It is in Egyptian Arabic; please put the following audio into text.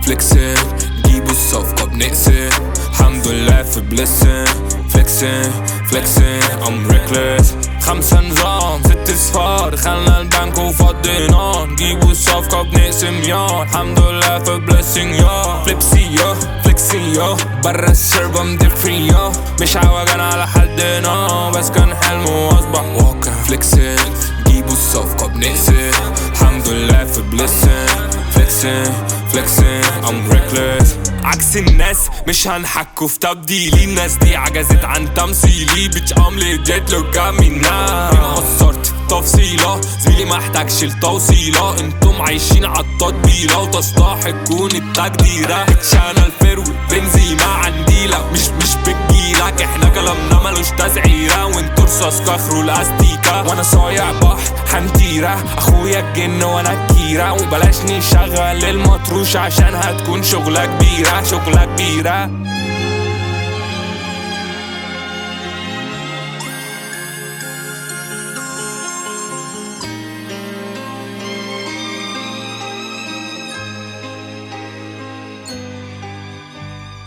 فليكسين جيبوا الصفقة بنقسم الحمد لله في بلسن فليكسين فليكسين ام ريكلس خمسة نظام ست صفار دخلنا البنك وفضينا نجيبوا الصفقة بنقسم يا الحمد لله في بلسنج يا فليبسي يا فليكسي يا برا الشرب ام فري يا مش عوجان على حدنا بس كان حلم واصبح واقع فليكسين جيبوا الصفقة بنقسم الحمد لله في بلسن فليكسين فليكسين ام ريكلس عكس الناس مش هنحكوا في تبديلي الناس دي عجزت عن تمثيلي بيتش عملي جيت لو كامينا قصرت تفصيلة زميلي ما احتاجش التوصيلة انتم عايشين عالتطبيلة وتستحقون التقديرة انا الفروي بنزيمة عنديلة مش مش بتجيلك احنا كلامنا ملوش تزعيرة وانتوا رصاص كخروا الاستيكة وانا صايع بحر حنتيرة اخويا الجن وانا الكيرة وبلاش نشغل المطروش عشان هتكون شغلة كبيرة شغلة كبيرة